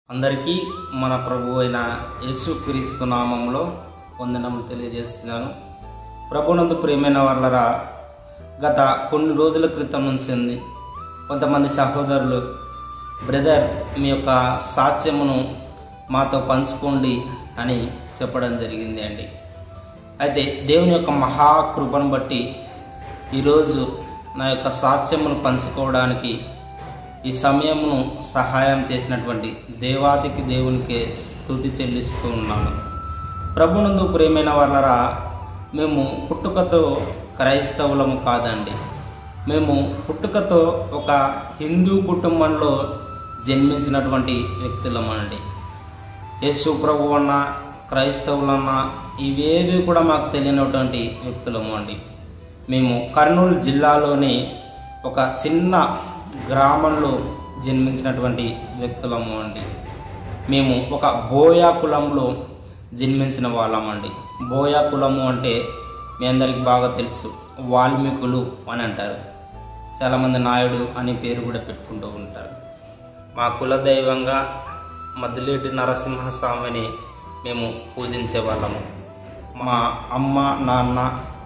అందరికీ మన ప్రభు అయిన యేసుక్రీస్తు నామంలో వందనములు తెలియజేస్తున్నాను ప్రభునందు ప్రియమైన వాళ్ళరా గత కొన్ని రోజుల క్రితం నుంచి ఉంది కొంతమంది సహోదరులు బ్రదర్ మీ యొక్క సాక్ష్యమును మాతో పంచుకోండి అని చెప్పడం జరిగింది అండి అయితే దేవుని యొక్క మహాకృపను బట్టి ఈరోజు నా యొక్క సాక్ష్యమును పంచుకోవడానికి ఈ సమయమును సహాయం చేసినటువంటి దేవాదికి దేవునికి స్థుతి చెల్లిస్తూ ఉన్నాను ప్రభునందు ప్రియమైన వాళ్ళరా మేము పుట్టుకతో క్రైస్తవులము కాదండి మేము పుట్టుకతో ఒక హిందూ కుటుంబంలో జన్మించినటువంటి వ్యక్తులము అండి యేసు ప్రభు అన్న క్రైస్తవులన్న ఇవేవి కూడా మాకు తెలియనటువంటి వ్యక్తులము అండి మేము కర్నూలు జిల్లాలోని ఒక చిన్న గ్రామంలో జన్మించినటువంటి వ్యక్తులము అండి మేము ఒక బోయా కులంలో జన్మించిన వాళ్ళమండి బోయా కులము అంటే మీ అందరికి బాగా తెలుసు వాల్మీకులు అని అంటారు చాలామంది నాయుడు అని పేరు కూడా పెట్టుకుంటూ ఉంటారు మా కులదైవంగా మద్దిలేటి నరసింహస్వామిని మేము పూజించే వాళ్ళము మా అమ్మ నాన్న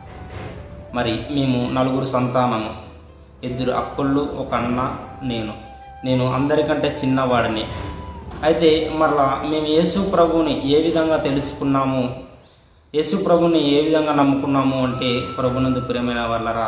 మరి మేము నలుగురు సంతానము ఇద్దరు అక్కుళ్ళు ఒక అన్న నేను నేను అందరికంటే చిన్నవాడిని అయితే మరలా మేము యేసు ప్రభువుని ఏ విధంగా తెలుసుకున్నాము యేసు ప్రభుని ఏ విధంగా నమ్ముకున్నాము అంటే ప్రభునందు ప్రియమైన వాళ్ళరా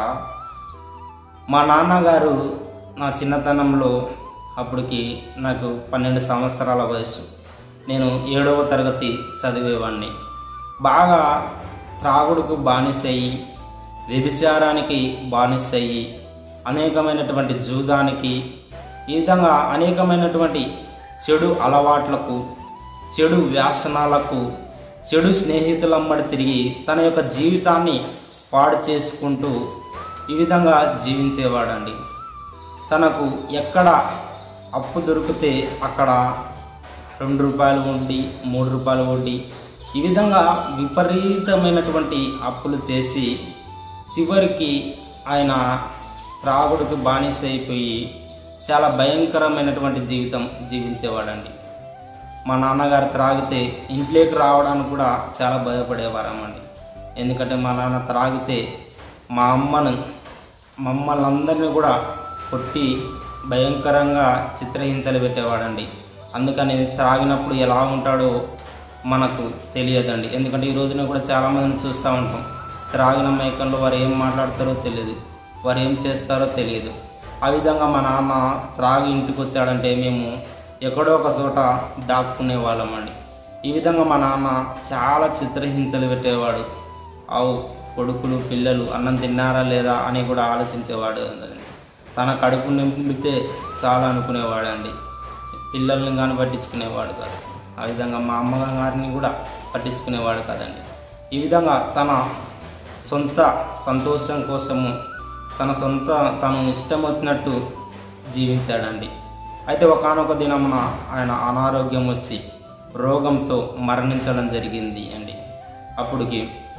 మా నాన్నగారు నా చిన్నతనంలో అప్పటికి నాకు పన్నెండు సంవత్సరాల వయసు నేను ఏడవ తరగతి చదివేవాడిని బాగా త్రాగుడుకు బానిసయ్యి వ్యభిచారానికి బానిసయ్యి అనేకమైనటువంటి జూదానికి ఈ విధంగా అనేకమైనటువంటి చెడు అలవాట్లకు చెడు వ్యాసనాలకు చెడు స్నేహితులమ్మడి తిరిగి తన యొక్క జీవితాన్ని పాడు చేసుకుంటూ ఈ విధంగా జీవించేవాడండి తనకు ఎక్కడ అప్పు దొరికితే అక్కడ రెండు రూపాయలు వడ్డీ మూడు రూపాయలు వడ్డీ ఈ విధంగా విపరీతమైనటువంటి అప్పులు చేసి చివరికి ఆయన త్రాగుడికి బానిస అయిపోయి చాలా భయంకరమైనటువంటి జీవితం జీవించేవాడండి మా నాన్నగారు త్రాగితే ఇంట్లోకి రావడానికి కూడా చాలా భయపడేవారమండి ఎందుకంటే మా నాన్న త్రాగితే మా అమ్మను మమ్మల్ని అందరినీ కూడా కొట్టి భయంకరంగా చిత్రహింసలు పెట్టేవాడండి అందుకని త్రాగినప్పుడు ఎలా ఉంటాడో మనకు తెలియదండి ఎందుకంటే ఈ రోజున కూడా చాలామందిని చూస్తూ ఉంటాం త్రాగిన మైకంలో వారు ఏం మాట్లాడతారో తెలియదు వారు ఏం చేస్తారో తెలియదు ఆ విధంగా మా నాన్న త్రాగి ఇంటికి వచ్చాడంటే మేము ఎక్కడో ఒక చోట దాక్కునే వాళ్ళమండి ఈ విధంగా మా నాన్న చాలా చిత్రహింసలు పెట్టేవాడు అవు కొడుకులు పిల్లలు అన్నం తిన్నారా లేదా అని కూడా ఆలోచించేవాడు అందరినీ తన కడుపు నింపితే చాలా అనుకునేవాడండి పిల్లల్ని కానీ పట్టించుకునేవాడు కాదు ఆ విధంగా మా అమ్మగారిని కూడా పట్టించుకునేవాడు కాదండి ఈ విధంగా తన సొంత సంతోషం కోసము తన సొంత తను ఇష్టం వచ్చినట్టు జీవించాడండి అయితే ఒకనొక దినమున ఆయన అనారోగ్యం వచ్చి రోగంతో మరణించడం జరిగింది అండి అప్పటికి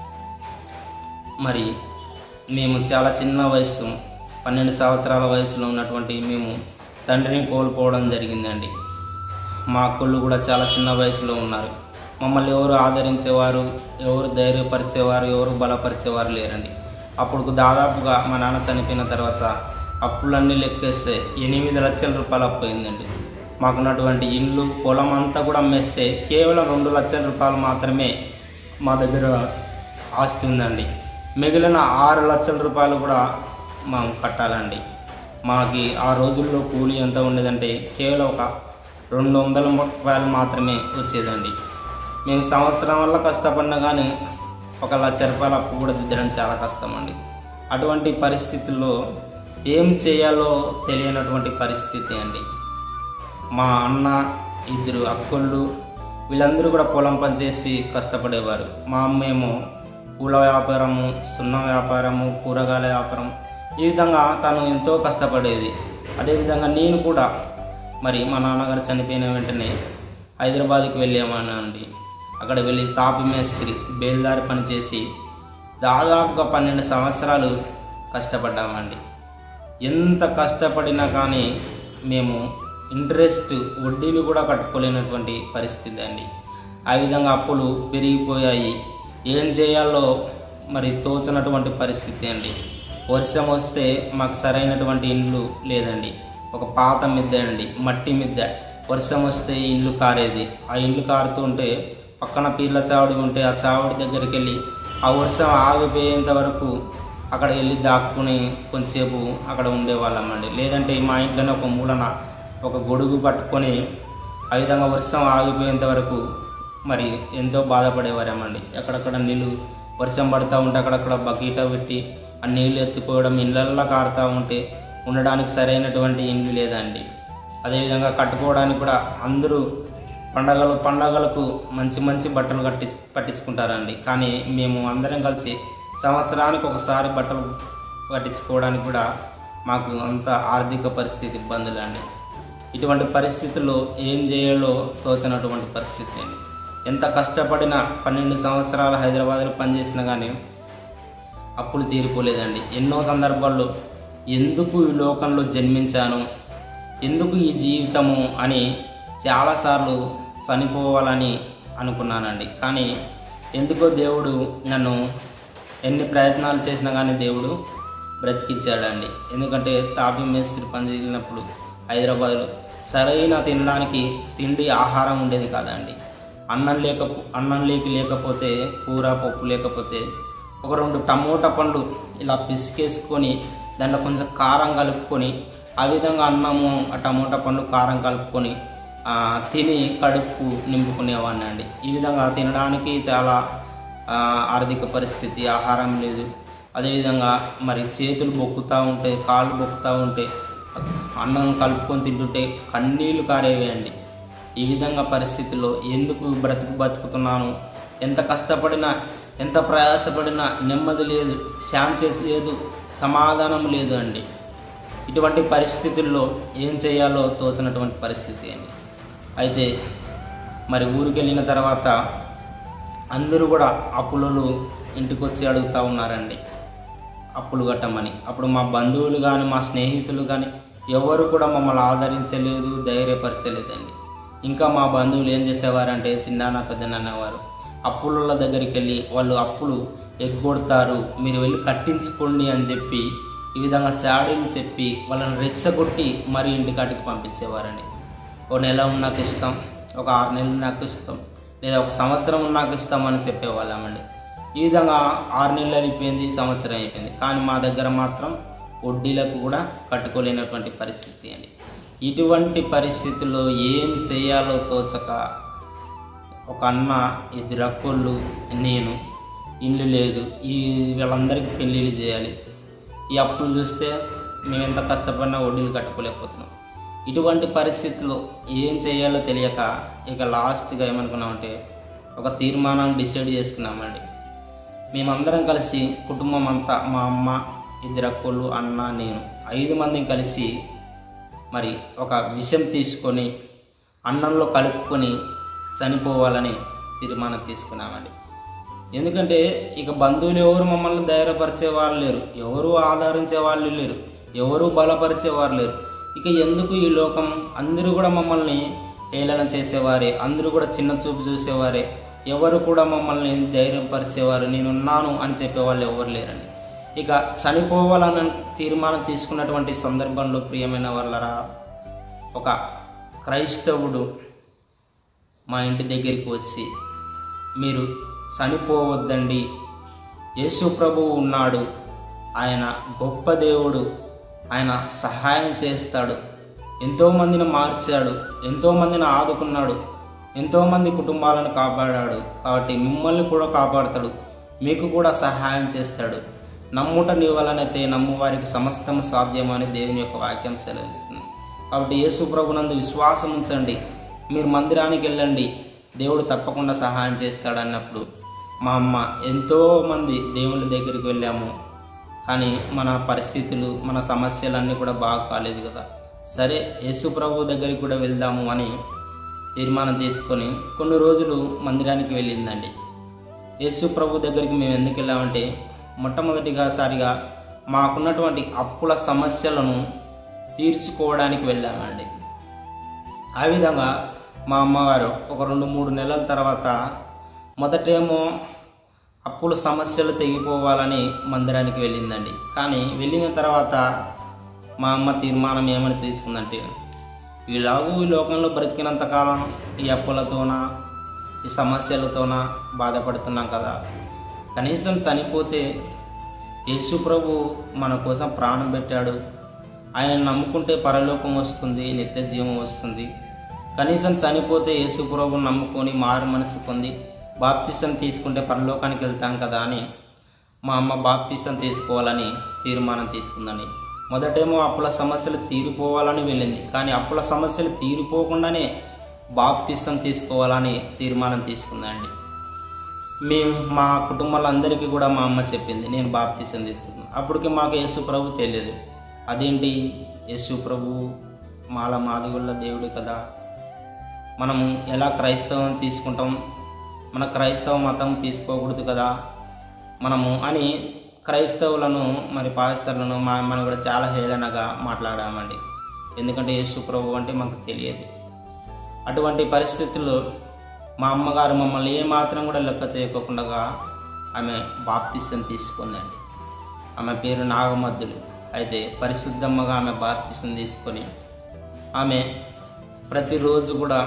మరి మేము చాలా చిన్న వయసు పన్నెండు సంవత్సరాల వయసులో ఉన్నటువంటి మేము తండ్రిని కోల్పోవడం జరిగిందండి మా అక్కళ్ళు కూడా చాలా చిన్న వయసులో ఉన్నారు మమ్మల్ని ఎవరు ఆదరించేవారు ఎవరు ధైర్యపరిచేవారు ఎవరు బలపరిచేవారు లేరండి అప్పుడు దాదాపుగా మా నాన్న చనిపోయిన తర్వాత అప్పులన్నీ లెక్కేస్తే ఎనిమిది లక్షల రూపాయలు అప్పు అయిందండి మాకున్నటువంటి ఇల్లు పొలం అంతా కూడా అమ్మేస్తే కేవలం రెండు లక్షల రూపాయలు మాత్రమే మా దగ్గర ఆస్తి ఉందండి మిగిలిన ఆరు లక్షల రూపాయలు కూడా మనం కట్టాలండి మాకి ఆ రోజుల్లో కూలీ ఎంత ఉండేదంటే కేవలం ఒక రెండు వందల రూపాయలు మాత్రమే వచ్చేదండి మేము సంవత్సరం వల్ల కష్టపడినా కానీ ఒక లక్ష రూపాయల అప్పు కూడా దిద్దడం చాలా కష్టం అండి అటువంటి పరిస్థితుల్లో ఏం చేయాలో తెలియనటువంటి పరిస్థితి అండి మా అన్న ఇద్దరు అక్కళ్ళు వీళ్ళందరూ కూడా పొలం పనిచేసి కష్టపడేవారు మా అమ్మ ఏమో పూల వ్యాపారము సున్నం వ్యాపారము కూరగాయల వ్యాపారం ఈ విధంగా తను ఎంతో కష్టపడేది అదేవిధంగా నేను కూడా మరి మా నాన్నగారు చనిపోయిన వెంటనే హైదరాబాద్కి వెళ్ళామనండి అక్కడ వెళ్ళి తాపి మేస్త్రి బేల్దారి పని చేసి దాదాపుగా పన్నెండు సంవత్సరాలు కష్టపడ్డామండి ఎంత కష్టపడినా కానీ మేము ఇంట్రెస్ట్ వడ్డీలు కూడా కట్టుకోలేనటువంటి పరిస్థితి అండి ఆ విధంగా అప్పులు పెరిగిపోయాయి ఏం చేయాలో మరి తోచనటువంటి పరిస్థితి అండి వర్షం వస్తే మాకు సరైనటువంటి ఇల్లు లేదండి ఒక పాత మిద్దె అండి మట్టి మిద్దె వర్షం వస్తే ఇల్లు కారేది ఆ ఇల్లు కారుతుంటే పక్కన పీర్ల చావడి ఉంటే ఆ చావడి దగ్గరికి వెళ్ళి ఆ వర్షం ఆగిపోయేంత వరకు అక్కడ వెళ్ళి దాక్కుని కొంచెంసేపు అక్కడ ఉండేవాళ్ళం అండి లేదంటే మా ఇంట్లోనే ఒక మూలన ఒక గొడుగు పట్టుకొని ఆ విధంగా వర్షం ఆగిపోయేంత వరకు మరి ఎంతో బాధపడేవారేమండి ఎక్కడక్కడ నీళ్ళు వర్షం పడుతూ ఉంటే అక్కడక్కడ బకీట పెట్టి ఆ నీళ్ళు ఎత్తుకోవడం ఇళ్ళల్లో కారుతూ ఉంటే ఉండడానికి సరైనటువంటి ఇండ్లు లేదండి అదేవిధంగా కట్టుకోవడానికి కూడా అందరూ పండగలు పండగలకు మంచి మంచి బట్టలు కట్టి పట్టించుకుంటారండి కానీ మేము అందరం కలిసి సంవత్సరానికి ఒకసారి బట్టలు పట్టించుకోవడానికి కూడా మాకు అంత ఆర్థిక పరిస్థితి ఇబ్బందులు అండి ఇటువంటి పరిస్థితుల్లో ఏం చేయాలో తోచనటువంటి పరిస్థితి అండి ఎంత కష్టపడినా పన్నెండు సంవత్సరాలు హైదరాబాద్లో పనిచేసినా కానీ అప్పులు తీరిపోలేదండి ఎన్నో సందర్భాల్లో ఎందుకు ఈ లోకంలో జన్మించాను ఎందుకు ఈ జీవితము అని చాలాసార్లు చనిపోవాలని అనుకున్నానండి కానీ ఎందుకో దేవుడు నన్ను ఎన్ని ప్రయత్నాలు చేసినా కానీ దేవుడు బ్రతికించాడండి ఎందుకంటే తాపి మేస్త్రి పనిచేసినప్పుడు హైదరాబాద్లో సరైన తినడానికి తిండి ఆహారం ఉండేది కాదండి అన్నం లేక అన్నం లేక లేకపోతే కూర పప్పు లేకపోతే ఒక రెండు టమోటా పండు ఇలా పిసికేసుకొని దాంట్లో కొంచెం కారం కలుపుకొని ఆ విధంగా అన్నము ఆ టమోటా పండు కారం కలుపుకొని ఆ, తిని కడుపు నింపుకునేవాడిని అండి ఈ విధంగా తినడానికి చాలా ఆ, ఆర్థిక పరిస్థితి ఆహారం లేదు అదేవిధంగా మరి చేతులు బొక్కుతూ ఉంటే కాళ్ళు బొక్కుతూ ఉంటే అన్నం కలుపుకొని తింటుంటే కన్నీళ్లు కారేవి అండి ఈ విధంగా పరిస్థితుల్లో ఎందుకు బ్రతుకు బతుకుతున్నాను ఎంత కష్టపడినా ఎంత ప్రయాసపడినా నెమ్మది లేదు శాంతి లేదు సమాధానం లేదు అండి ఇటువంటి పరిస్థితుల్లో ఏం చేయాలో తోసినటువంటి పరిస్థితి అండి అయితే మరి ఊరికి వెళ్ళిన తర్వాత అందరూ కూడా అప్పులలో ఇంటికి వచ్చి అడుగుతూ ఉన్నారండి అప్పులు కట్టమని అప్పుడు మా బంధువులు కానీ మా స్నేహితులు కానీ ఎవరు కూడా మమ్మల్ని ఆదరించలేదు ధైర్యపరచలేదండి ఇంకా మా బంధువులు ఏం చేసేవారంటే చిన్నాన్న పెద్దన్న అనేవారు అప్పుల దగ్గరికి వెళ్ళి వాళ్ళు అప్పులు ఎగ్గొడతారు మీరు వెళ్ళి కట్టించుకోండి అని చెప్పి ఈ విధంగా చాడీలు చెప్పి వాళ్ళని రెచ్చగొట్టి మరి ఇంటికాటికి పంపించేవారండి ఓ నెల ఉన్నాక ఇస్తాం ఒక ఆరు నెలలు నాకు ఇస్తాం లేదా ఒక సంవత్సరం ఉన్నాక ఇస్తామని చెప్పేవాళ్ళమండి ఈ విధంగా ఆరు నెలలు అయిపోయింది సంవత్సరం అయిపోయింది కానీ మా దగ్గర మాత్రం వడ్డీలకు కూడా కట్టుకోలేనటువంటి పరిస్థితి అండి ఇటువంటి పరిస్థితుల్లో ఏం చేయాలో తోచక ఒక అన్న ఇద్దరు అక్కోళ్ళు నేను ఇల్లు లేదు ఈ వీళ్ళందరికీ పెళ్ళిళ్ళు చేయాలి ఈ అప్పులు చూస్తే మేము ఎంత కష్టపడినా వడ్డీలు కట్టుకోలేకపోతున్నాం ఇటువంటి పరిస్థితుల్లో ఏం చేయాలో తెలియక ఇక లాస్ట్గా ఏమనుకున్నామంటే ఒక తీర్మానం డిసైడ్ చేసుకున్నామండి మేమందరం కలిసి కుటుంబం అంతా మా అమ్మ ఇద్దరు అక్కలు అన్న నేను ఐదు మంది కలిసి మరి ఒక విషం తీసుకొని అన్నంలో కలుపుకొని చనిపోవాలని తీర్మానం తీసుకున్నామండి ఎందుకంటే ఇక బంధువులు ఎవరు మమ్మల్ని ధైర్యపరిచే వాళ్ళు లేరు ఎవరు ఆదరించే వాళ్ళు లేరు ఎవరు బలపరిచేవారు లేరు ఇక ఎందుకు ఈ లోకం అందరూ కూడా మమ్మల్ని హేళన చేసేవారే అందరూ కూడా చిన్న చూపు చూసేవారే ఎవరు కూడా మమ్మల్ని ధైర్యపరిచేవారు నేనున్నాను అని చెప్పేవాళ్ళు ఎవరు లేరండి ఇక చనిపోవాలని తీర్మానం తీసుకున్నటువంటి సందర్భంలో ప్రియమైన వాళ్ళరా ఒక క్రైస్తవుడు మా ఇంటి దగ్గరికి వచ్చి మీరు చనిపోవద్దండి యేసు ప్రభువు ఉన్నాడు ఆయన గొప్ప దేవుడు ఆయన సహాయం చేస్తాడు ఎంతోమందిని మార్చాడు ఎంతోమందిని ఆదుకున్నాడు ఎంతోమంది కుటుంబాలను కాపాడాడు కాబట్టి మిమ్మల్ని కూడా కాపాడతాడు మీకు కూడా సహాయం చేస్తాడు నమ్ముట నీ వలనైతే నమ్మువారికి సమస్తం సాధ్యమని దేవుని యొక్క వాక్యం సెలవిస్తుంది కాబట్టి యేసు ప్రభునందు విశ్వాసం ఉంచండి మీరు మందిరానికి వెళ్ళండి దేవుడు తప్పకుండా సహాయం చేస్తాడు అన్నప్పుడు మా అమ్మ ఎంతోమంది దేవుళ్ళ దగ్గరికి వెళ్ళాము కానీ మన పరిస్థితులు మన సమస్యలన్నీ కూడా బాగా కాలేదు కదా సరే యేసు ప్రభు దగ్గరికి కూడా వెళ్దాము అని తీర్మానం తీసుకొని కొన్ని రోజులు మందిరానికి వెళ్ళిందండి యేసు ప్రభు దగ్గరికి మేము ఎందుకు వెళ్ళామంటే మొట్టమొదటిగా సారిగా మాకున్నటువంటి అప్పుల సమస్యలను తీర్చుకోవడానికి వెళ్ళామండి ఆ విధంగా మా అమ్మగారు ఒక రెండు మూడు నెలల తర్వాత మొదటేమో అప్పుల సమస్యలు తెగిపోవాలని మందిరానికి వెళ్ళిందండి కానీ వెళ్ళిన తర్వాత మా అమ్మ తీర్మానం ఏమని తీసుకుందంటే ఇలాగూ ఈ లోకంలో బ్రతికినంత కాలం ఈ అప్పులతోన ఈ సమస్యలతోన బాధపడుతున్నాం కదా కనీసం చనిపోతే యేసు ప్రభు మన కోసం ప్రాణం పెట్టాడు ఆయన నమ్ముకుంటే పరలోకం వస్తుంది నిత్య జీవం వస్తుంది కనీసం చనిపోతే యేసు ప్రభు నమ్ముకొని మారు మనసు పొంది బాప్తిసం తీసుకుంటే పరలోకానికి వెళ్తాం కదా అని మా అమ్మ బాప్తిసం తీసుకోవాలని తీర్మానం తీసుకుందని మొదటేమో అప్పుల సమస్యలు తీరిపోవాలని వెళ్ళింది కానీ అప్పుల సమస్యలు తీరిపోకుండానే బాప్తిసం తీసుకోవాలని తీర్మానం తీసుకుందండి మేము మా కుటుంబాల అందరికీ కూడా మా అమ్మ చెప్పింది నేను బాప్తిసం తీసుకుంటున్నాను అప్పటికి మాకు యేసు ప్రభు తెలియదు అదేంటి యేసు ప్రభు మాల మాదిగుళ్ళ దేవుడు కదా మనం ఎలా క్రైస్తవం తీసుకుంటాం మన క్రైస్తవ మతం తీసుకోకూడదు కదా మనము అని క్రైస్తవులను మరి పాస్టర్లను మా అమ్మని కూడా చాలా హేళనగా మాట్లాడామండి ఎందుకంటే యేసు ప్రభు అంటే మాకు తెలియదు అటువంటి పరిస్థితుల్లో మా అమ్మగారు మమ్మల్ని ఏమాత్రం కూడా లెక్క చేయకోకుండా ఆమె బాప్తిస్తం తీసుకుందండి ఆమె పేరు నాగమద్దులు అయితే పరిశుద్ధమ్మగా ఆమె బాప్తిస్తం తీసుకొని ఆమె ప్రతిరోజు కూడా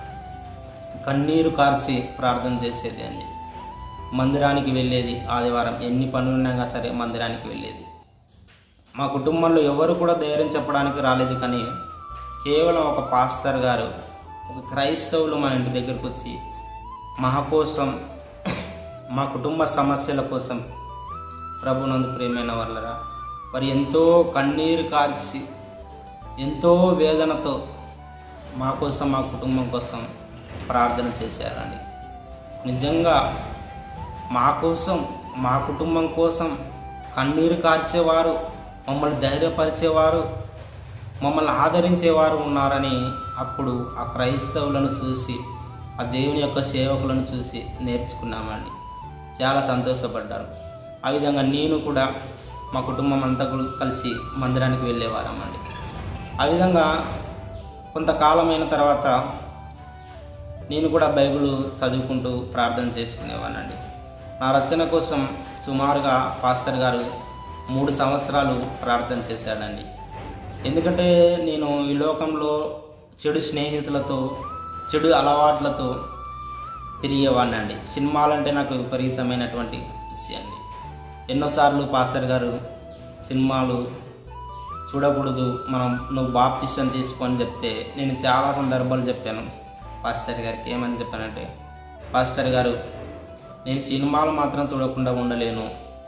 కన్నీరు కార్చి ప్రార్థన చేసేది అండి మందిరానికి వెళ్ళేది ఆదివారం ఎన్ని పనులున్నా సరే మందిరానికి వెళ్ళేది మా కుటుంబంలో ఎవరు కూడా ధైర్యం చెప్పడానికి రాలేదు కానీ కేవలం ఒక పాస్టర్ గారు ఒక క్రైస్తవులు మా ఇంటి దగ్గరకు వచ్చి మా కోసం మా కుటుంబ సమస్యల కోసం ప్రభునందు ప్రేమైన వాళ్ళరా వారు ఎంతో కన్నీరు కార్చి ఎంతో వేదనతో మా కోసం మా కుటుంబం కోసం ప్రార్థన చేశారండి నిజంగా మా కోసం మా కుటుంబం కోసం కన్నీరు కార్చేవారు మమ్మల్ని ధైర్యపరిచేవారు మమ్మల్ని ఆదరించేవారు ఉన్నారని అప్పుడు ఆ క్రైస్తవులను చూసి ఆ దేవుని యొక్క సేవకులను చూసి నేర్చుకున్నామండి చాలా సంతోషపడ్డారు ఆ విధంగా నేను కూడా మా కుటుంబం అంతా కూడా కలిసి మందిరానికి వెళ్ళేవారమండి ఆ విధంగా కొంతకాలమైన తర్వాత నేను కూడా బైబిల్ చదువుకుంటూ ప్రార్థన చేసుకునేవానండి నా రచన కోసం సుమారుగా పాస్టర్ గారు మూడు సంవత్సరాలు ప్రార్థన చేశాడండి ఎందుకంటే నేను ఈ లోకంలో చెడు స్నేహితులతో చెడు అలవాట్లతో తిరిగేవాడిని అండి సినిమాలంటే నాకు విపరీతమైనటువంటి పిచ్చి అండి ఎన్నోసార్లు పాస్టర్ గారు సినిమాలు చూడకూడదు మనం నువ్వు బాప్తిష్టం తీసుకొని చెప్తే నేను చాలా సందర్భాలు చెప్పాను పాస్టర్ గారికి ఏమని చెప్పానంటే పాస్టర్ గారు నేను సినిమాలు మాత్రం చూడకుండా ఉండలేను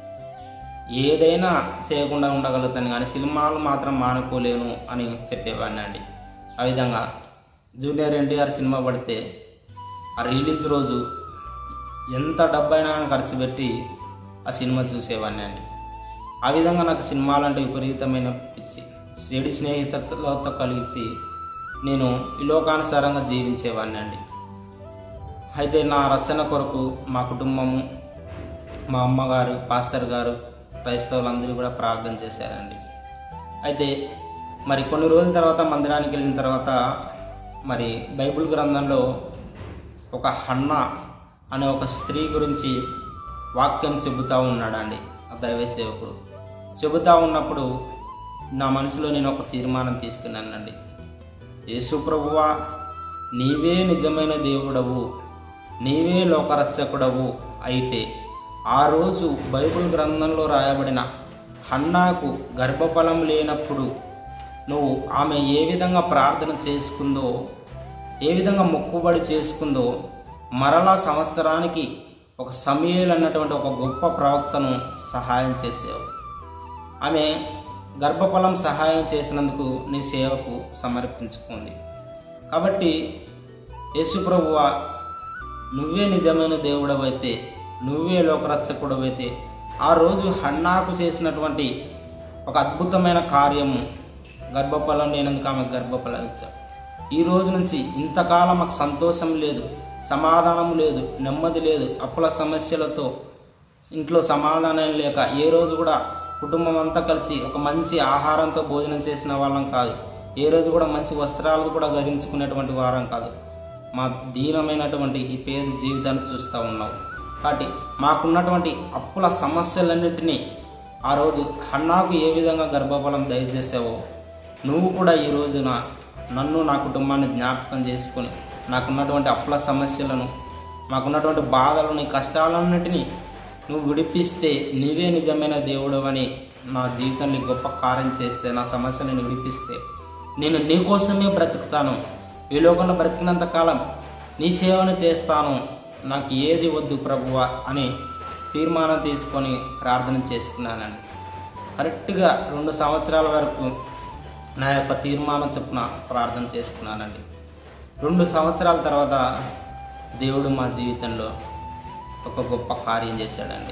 ఏదైనా చేయకుండా ఉండగలుగుతాను కానీ సినిమాలు మాత్రం మానుకోలేను అని చెప్పేవాడిని అండి ఆ విధంగా జూనియర్ ఎన్టీఆర్ సినిమా పడితే ఆ రిలీజ్ రోజు ఎంత డబ్బైనా ఖర్చు పెట్టి ఆ సినిమా చూసేవాడిని అండి ఆ విధంగా నాకు సినిమాలంటే విపరీతమైన పిచ్చి చెడు స్నేహితులతో కలిసి నేను ఈ లోకానుసారంగా జీవించేవాడిని అండి అయితే నా రచన కొరకు మా కుటుంబము మా అమ్మగారు పాస్టర్ గారు క్రైస్తవులందరూ కూడా ప్రార్థన చేశారండి అయితే మరి కొన్ని రోజుల తర్వాత మందిరానికి వెళ్ళిన తర్వాత మరి బైబిల్ గ్రంథంలో ఒక హన్న అనే ఒక స్త్రీ గురించి వాక్యం చెబుతూ ఉన్నాడండి ఆ దైవ సేవకుడు చెబుతూ ఉన్నప్పుడు నా మనసులో నేను ఒక తీర్మానం తీసుకున్నానండి యేసు ప్రభువా నీవే నిజమైన దేవుడవు నీవే లోకరక్షకుడవు అయితే ఆ రోజు బైబిల్ గ్రంథంలో రాయబడిన హన్నాకు గర్భఫలం లేనప్పుడు నువ్వు ఆమె ఏ విధంగా ప్రార్థన చేసుకుందో ఏ విధంగా మొక్కుబడి చేసుకుందో మరలా సంవత్సరానికి ఒక సమయలు అన్నటువంటి ఒక గొప్ప ప్రవక్తను సహాయం చేసావు ఆమె గర్భఫలం సహాయం చేసినందుకు నీ సేవకు సమర్పించుకుంది కాబట్టి యేసుప్రభువ నువ్వే నిజమైన దేవుడవైతే నువ్వే లోకరక్షకుడవైతే ఆ రోజు హన్నాకు చేసినటువంటి ఒక అద్భుతమైన కార్యము గర్భఫలం లేనందుకు ఆమె గర్భఫలం ఇచ్చావు ఈ రోజు నుంచి ఇంతకాలం మాకు సంతోషం లేదు సమాధానం లేదు నెమ్మది లేదు అప్పుల సమస్యలతో ఇంట్లో సమాధానం లేక ఏ రోజు కూడా కుటుంబం అంతా కలిసి ఒక మంచి ఆహారంతో భోజనం చేసిన వాళ్ళం కాదు ఏ రోజు కూడా మంచి వస్త్రాలు కూడా ధరించుకునేటువంటి వారం కాదు మా దీనమైనటువంటి ఈ పేద జీవితాన్ని చూస్తూ ఉన్నావు కాబట్టి మాకున్నటువంటి అప్పుల సమస్యలన్నింటినీ ఆ రోజు హన్నాకు ఏ విధంగా గర్భఫలం దయచేసావో నువ్వు కూడా ఈ రోజున నన్ను నా కుటుంబాన్ని జ్ఞాపకం చేసుకొని నాకున్నటువంటి అప్పుల సమస్యలను మాకున్నటువంటి బాధలను ఈ కష్టాలన్నిటినీ నువ్వు విడిపిస్తే నీవే నిజమైన దేవుడు అని నా జీవితంలో గొప్ప కార్యం చేస్తే నా సమస్యలను విడిపిస్తే నేను నీ కోసమే బ్రతుకుతాను ఈ లోకంలో బ్రతికినంత కాలం నీ సేవను చేస్తాను నాకు ఏది వద్దు ప్రభువా అని తీర్మానం తీసుకొని ప్రార్థన చేసుకున్నానండి కరెక్ట్గా రెండు సంవత్సరాల వరకు నా యొక్క తీర్మానం చొప్పున ప్రార్థన చేసుకున్నానండి రెండు సంవత్సరాల తర్వాత దేవుడు మా జీవితంలో ఒక గొప్ప కార్యం చేశాడండి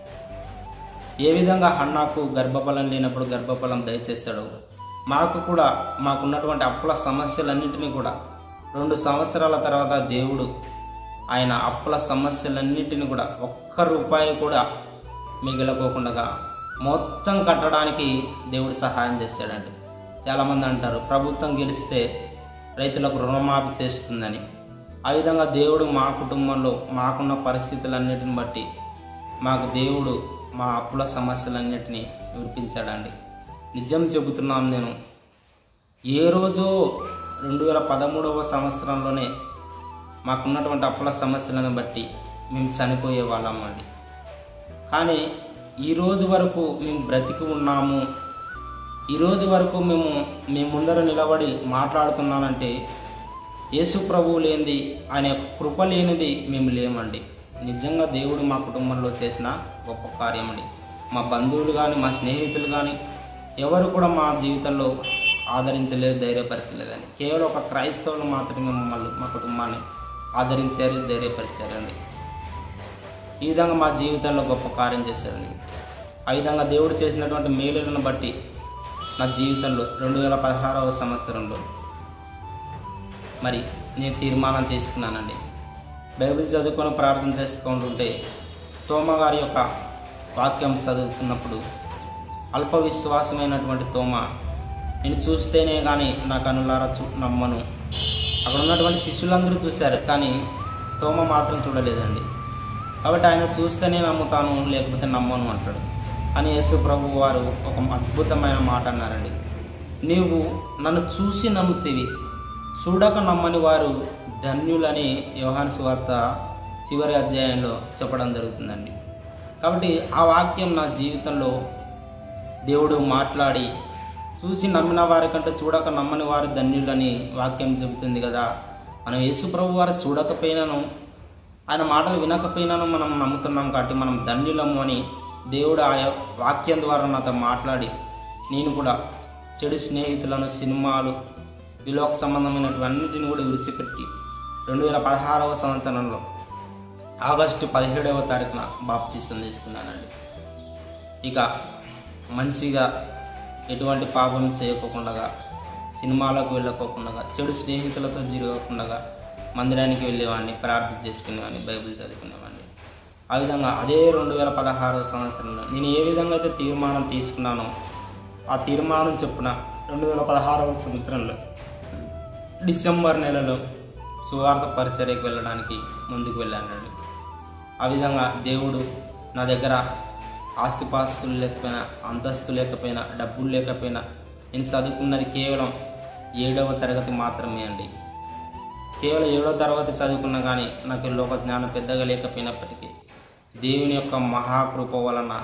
ఏ విధంగా హన్నాకు గర్భఫలం లేనప్పుడు గర్భఫలం దయచేశాడో మాకు కూడా మాకున్నటువంటి అప్పుల సమస్యలన్నింటినీ కూడా రెండు సంవత్సరాల తర్వాత దేవుడు ఆయన అప్పుల సమస్యలన్నింటినీ కూడా ఒక్క రూపాయి కూడా మిగిలకోకుండా మొత్తం కట్టడానికి దేవుడు సహాయం చేశాడండి చాలామంది అంటారు ప్రభుత్వం గెలిస్తే రైతులకు రుణమాఫీ చేస్తుందని ఆ విధంగా దేవుడు మా కుటుంబంలో మాకున్న పరిస్థితులన్నిటిని బట్టి మాకు దేవుడు మా అప్పుల సమస్యలన్నిటినీ విడిపించాడండి నిజం చెబుతున్నాను నేను ఏ రోజో రెండు వేల పదమూడవ సంవత్సరంలోనే మాకున్నటువంటి అప్పుల సమస్యలను బట్టి మేము చనిపోయే వాళ్ళమండి కానీ ఈ రోజు వరకు మేము బ్రతికి ఉన్నాము ఈ రోజు వరకు మేము మీ ముందర నిలబడి మాట్లాడుతున్నానంటే యేసు ప్రభువు లేనిది ఆయన యొక్క కృప లేనిది మేము లేమండి నిజంగా దేవుడు మా కుటుంబంలో చేసిన గొప్ప కార్యం అండి మా బంధువులు కానీ మా స్నేహితులు కానీ ఎవరు కూడా మా జీవితంలో ఆదరించలేదు ధైర్యపరచలేదండి కేవలం ఒక క్రైస్తవులు మాత్రమే మమ్మల్ని మా కుటుంబాన్ని ఆదరించారు ధైర్యపరిచారండి ఈ విధంగా మా జీవితంలో గొప్ప కార్యం చేశారండి ఆ విధంగా దేవుడు చేసినటువంటి మేలులను బట్టి నా జీవితంలో రెండు వేల పదహారవ సంవత్సరంలో మరి నేను తీర్మానం చేసుకున్నానండి బైబిల్ చదువుకొని ప్రార్థన చేసుకుంటుంటే తోమ గారి యొక్క వాక్యం చదువుతున్నప్పుడు అల్ప విశ్వాసమైనటువంటి తోమ నేను చూస్తేనే కానీ నా కనులారా చూ నమ్మను అక్కడ ఉన్నటువంటి శిష్యులందరూ చూశారు కానీ తోమ మాత్రం చూడలేదండి కాబట్టి ఆయన చూస్తేనే నమ్ముతాను లేకపోతే నమ్మను అంటాడు అని యేసు ప్రభు వారు ఒక అద్భుతమైన మాట అన్నారండి నీవు నన్ను చూసి నమ్ముతీవి చూడక నమ్మని వారు ధన్యులని యోహాన్ సువార్త చివరి అధ్యాయంలో చెప్పడం జరుగుతుందండి కాబట్టి ఆ వాక్యం నా జీవితంలో దేవుడు మాట్లాడి చూసి నమ్మిన వారి కంటే చూడక నమ్మని వారు ధన్యులని వాక్యం చెబుతుంది కదా మనం యేసు ప్రభు వారు చూడకపోయినాను ఆయన మాటలు వినకపోయినాను మనం నమ్ముతున్నాం కాబట్టి మనం ధన్యులము అని దేవుడు ఆ వాక్యం ద్వారా నాతో మాట్లాడి నేను కూడా చెడు స్నేహితులను సినిమాలు ఈ లోక సంబంధమైనటువన్నిటిని కూడా విడిచిపెట్టి రెండు వేల పదహారవ సంవత్సరంలో ఆగస్టు పదిహేడవ తారీఖున బాప్తీసం తీసుకున్నానండి ఇక మంచిగా ఎటువంటి పాపం చేయకోకుండా సినిమాలకు వెళ్ళకోకుండా చెడు స్నేహితులతో తిరగకుండా మందిరానికి వెళ్ళేవాడిని ప్రార్థన చేసుకునేవాడిని బైబిల్ చదువుకునేవాడిని ఆ విధంగా అదే రెండు వేల పదహారవ సంవత్సరంలో నేను ఏ విధంగా అయితే తీర్మానం తీసుకున్నానో ఆ తీర్మానం చొప్పున రెండు వేల పదహారవ సంవత్సరంలో డిసెంబర్ నెలలో సువార్త పరిచర్యకు వెళ్ళడానికి ముందుకు వెళ్ళానండి ఆ విధంగా దేవుడు నా దగ్గర ఆస్తిపాస్తులు లేకపోయినా అంతస్తు లేకపోయినా డబ్బులు లేకపోయినా నేను చదువుకున్నది కేవలం ఏడవ తరగతి మాత్రమే అండి కేవలం ఏడవ తరగతి చదువుకున్నా కానీ నాకు లోక జ్ఞానం పెద్దగా లేకపోయినప్పటికీ దేవుని యొక్క మహాకృప వలన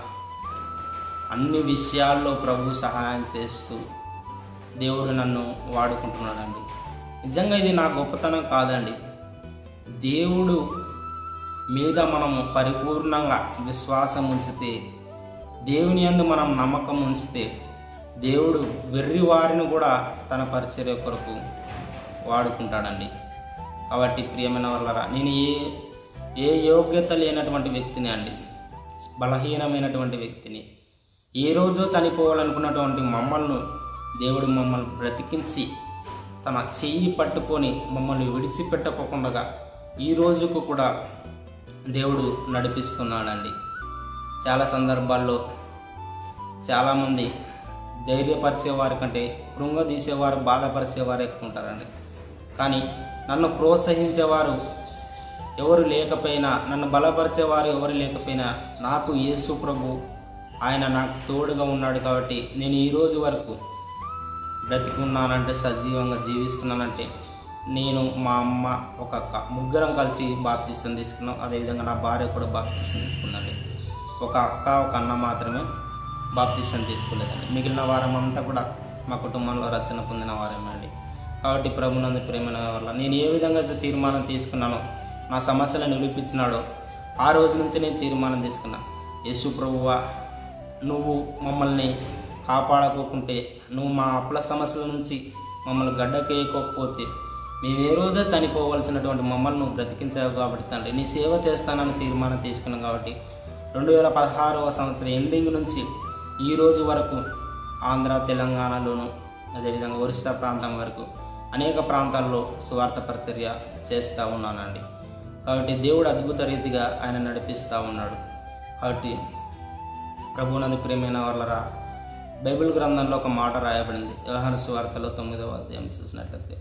అన్ని విషయాల్లో ప్రభు సహాయం చేస్తూ దేవుడు నన్ను వాడుకుంటున్నాడండి నిజంగా ఇది నా గొప్పతనం కాదండి దేవుడు మీద మనము పరిపూర్ణంగా విశ్వాసం ఉంచితే దేవుని యందు మనం నమ్మకం ఉంచితే దేవుడు వెర్రి వారిని కూడా తన పరిచర్య కొరకు వాడుకుంటాడండి కాబట్టి ప్రియమైన వాళ్ళరా నేను ఏ ఏ యోగ్యత లేనటువంటి వ్యక్తిని అండి బలహీనమైనటువంటి వ్యక్తిని ఏ రోజో చనిపోవాలనుకున్నటువంటి మమ్మల్ని దేవుడు మమ్మల్ని బ్రతికించి తన చెయ్యి పట్టుకొని మమ్మల్ని విడిచిపెట్టకోకుండా ఈ రోజుకు కూడా దేవుడు నడిపిస్తున్నాడండి చాలా సందర్భాల్లో చాలామంది ధైర్యపరిచేవారి కంటే కృంగదీసేవారు బాధపరిచేవారు ఎక్కువ ఉంటారండి కానీ నన్ను ప్రోత్సహించేవారు ఎవరు లేకపోయినా నన్ను బలపరిచేవారు ఎవరు లేకపోయినా నాకు యేసు ప్రభు ఆయన నాకు తోడుగా ఉన్నాడు కాబట్టి నేను ఈ రోజు వరకు బ్రతికున్నానంటే సజీవంగా జీవిస్తున్నానంటే నేను మా అమ్మ ఒక అక్క ముగ్గురం కలిసి బాప్తిస్తం తీసుకున్నాం అదేవిధంగా నా భార్య కూడా బాప్తిస్తం తీసుకుందండి ఒక అక్క ఒక అన్న మాత్రమే బాప్తిస్తం తీసుకోలేదండి మిగిలిన వారం అంతా కూడా మా కుటుంబంలో రచన పొందిన వారమే అండి కాబట్టి ప్రభునందు ప్రేమైన వల్ల నేను ఏ విధంగా అయితే తీర్మానం తీసుకున్నానో నా సమస్యలను నిరూపించినాడో ఆ రోజు నుంచి నేను తీర్మానం తీసుకున్నా యేసు ప్రభువా నువ్వు మమ్మల్ని కాపాడకోకుంటే నువ్వు మా అప్పుల సమస్యల నుంచి మమ్మల్ని గడ్డకేయకపోతే మేము ఏ రోజో చనిపోవలసినటువంటి మమ్మల్ని నువ్వు బ్రతికించావు కాబట్టి తండ్రి నీ సేవ చేస్తానని తీర్మానం తీసుకున్నాం కాబట్టి రెండు వేల పదహారవ సంవత్సరం ఎండింగ్ నుంచి ఈ రోజు వరకు ఆంధ్ర తెలంగాణలోను అదేవిధంగా ఒరిస్సా ప్రాంతం వరకు అనేక ప్రాంతాల్లో స్వార్థ పరిచర్య చేస్తూ ఉన్నానండి కాబట్టి దేవుడు అద్భుత రీతిగా ఆయన నడిపిస్తూ ఉన్నాడు కాబట్టి ప్రభునందు ప్రేమైన వాళ్ళరా బైబిల్ గ్రంథంలో ఒక మాట రాయబడింది వ్యవహార సువార్తలో తొమ్మిదవ అధ్యాయం చూసినట్లయితే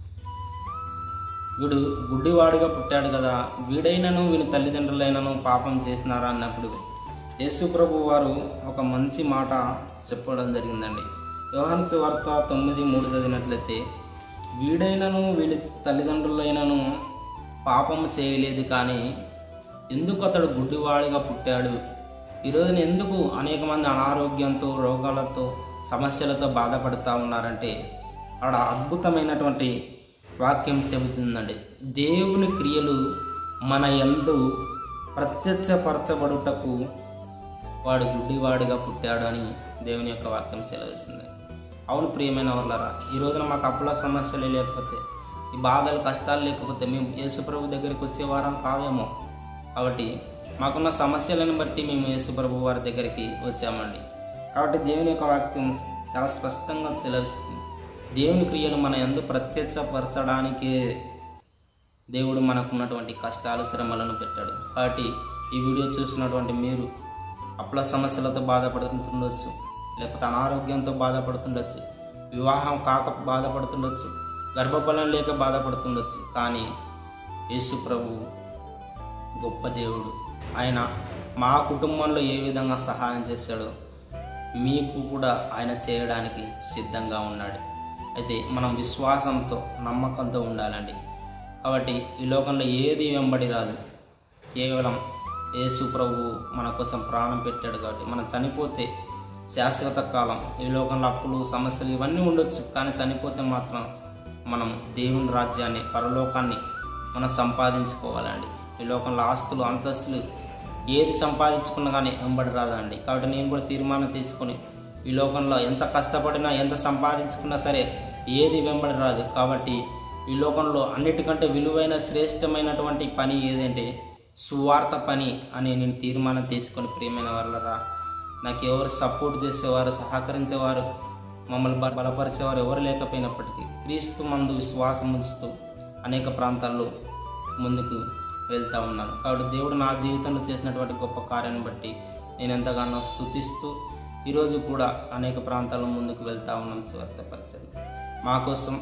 వీడు గుడ్డివాడిగా పుట్టాడు కదా వీడైనను వీని తల్లిదండ్రులైనను పాపం చేసినారా అన్నప్పుడు యేసు ప్రభు వారు ఒక మంచి మాట చెప్పడం జరిగిందండి వ్యవహార సువార్త తొమ్మిది మూడు చదివినట్లయితే వీడైనను వీడి తల్లిదండ్రులైనను పాపం చేయలేదు కానీ ఎందుకు అతడు గుడ్డివాడిగా పుట్టాడు ఈరోజున ఎందుకు అనేక మంది అనారోగ్యంతో రోగాలతో సమస్యలతో బాధపడుతూ ఉన్నారంటే అక్కడ అద్భుతమైనటువంటి వాక్యం చెబుతుందండి దేవుని క్రియలు మన యందు ప్రత్యక్షపరచబడుటకు వాడు గుడ్డివాడిగా పుట్టాడు అని దేవుని యొక్క వాక్యం సెలవిస్తుంది అవును ప్రియమైన వాళ్ళరా ఈ రోజున మాకు అప్పుల సమస్యలు లేకపోతే ఈ బాధలు కష్టాలు లేకపోతే మేము యేసుప్రభు దగ్గరికి వచ్చే వారం కాదేమో కాబట్టి మాకున్న సమస్యలను బట్టి మేము యేసుప్రభు వారి దగ్గరికి వచ్చామండి కాబట్టి దేవుని యొక్క వాక్యం చాలా స్పష్టంగా సెలవిస్తుంది దేవుని క్రియలు మన ఎందు ప్రత్యక్షపరచడానికి దేవుడు మనకున్నటువంటి కష్టాలు శ్రమలను పెట్టాడు కాబట్టి ఈ వీడియో చూసినటువంటి మీరు అప్పుల సమస్యలతో బాధపడుతుండొచ్చు లేకపోతే అనారోగ్యంతో బాధపడుతుండొచ్చు వివాహం కాక బాధపడుతుండొచ్చు గర్భఫలం లేక బాధపడుతుండొచ్చు కానీ యేసు ప్రభు గొప్ప దేవుడు ఆయన మా కుటుంబంలో ఏ విధంగా సహాయం చేశాడో మీకు కూడా ఆయన చేయడానికి సిద్ధంగా ఉన్నాడు అయితే మనం విశ్వాసంతో నమ్మకంతో ఉండాలండి కాబట్టి ఈ లోకంలో ఏది వెంబడి రాదు కేవలం యేసు ప్రభు మన కోసం ప్రాణం పెట్టాడు కాబట్టి మనం చనిపోతే శాశ్వత కాలం ఈ లోకంలో అప్పులు సమస్యలు ఇవన్నీ ఉండొచ్చు కానీ చనిపోతే మాత్రం మనం దేవుని రాజ్యాన్ని పరలోకాన్ని మనం సంపాదించుకోవాలండి ఈ లోకంలో ఆస్తులు అంతస్తులు ఏది సంపాదించుకున్నా కానీ వెంబడి రాదండి కాబట్టి నేను కూడా తీర్మానం తీసుకొని ఈ లోకంలో ఎంత కష్టపడినా ఎంత సంపాదించుకున్నా సరే ఏది వెంబడి రాదు కాబట్టి ఈ లోకంలో అన్నిటికంటే విలువైన శ్రేష్టమైనటువంటి పని ఏదంటే సువార్త పని అని నేను తీర్మానం తీసుకొని ప్రియమైన వాళ్ళరా నాకు ఎవరు సపోర్ట్ చేసేవారు సహకరించేవారు మమ్మల్ని బల- బలపరిచేవారు ఎవరు లేకపోయినప్పటికీ క్రీస్తు మందు విశ్వాసం ఉంచుతూ అనేక ప్రాంతాల్లో ముందుకు వెళ్తూ ఉన్నాను కాబట్టి దేవుడు నా జీవితంలో చేసినటువంటి గొప్ప కార్యాన్ని బట్టి నేను ఎంతగానో స్థుతిస్తూ ఈరోజు కూడా అనేక ప్రాంతాల్లో ముందుకు వెళ్తూ ఉన్నాను స్వార్థపరచండి మా కోసం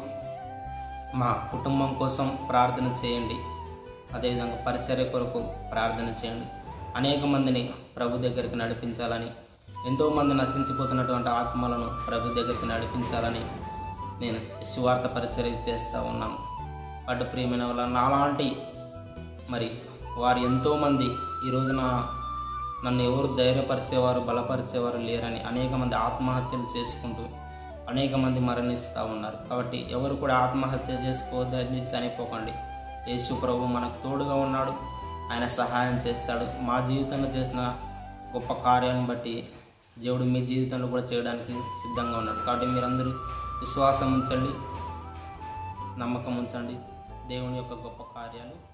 మా కుటుంబం కోసం ప్రార్థన చేయండి అదేవిధంగా పరిచర్య కొరకు ప్రార్థన చేయండి అనేక మందిని ప్రభు దగ్గరికి నడిపించాలని ఎంతోమంది నశించిపోతున్నటువంటి ఆత్మలను ప్రభు దగ్గరికి నడిపించాలని నేను సువార్త పరిచర్య చేస్తూ ఉన్నాను అటు ప్రియమైన వాళ్ళ నాలాంటి మరి వారు ఎంతోమంది ఈ రోజున నన్ను ఎవరు ధైర్యపరిచేవారు బలపరిచేవారు లేరని అనేక మంది ఆత్మహత్యలు చేసుకుంటూ అనేక మంది మరణిస్తూ ఉన్నారు కాబట్టి ఎవరు కూడా ఆత్మహత్య చేసుకోవద్దని చనిపోకండి యేసు ప్రభు మనకు తోడుగా ఉన్నాడు ఆయన సహాయం చేస్తాడు మా జీవితంలో చేసిన గొప్ప కార్యాలను బట్టి దేవుడు మీ జీవితంలో కూడా చేయడానికి సిద్ధంగా ఉన్నాడు కాబట్టి మీరందరూ విశ్వాసం ఉంచండి నమ్మకం ఉంచండి దేవుని యొక్క గొప్ప కార్యాలు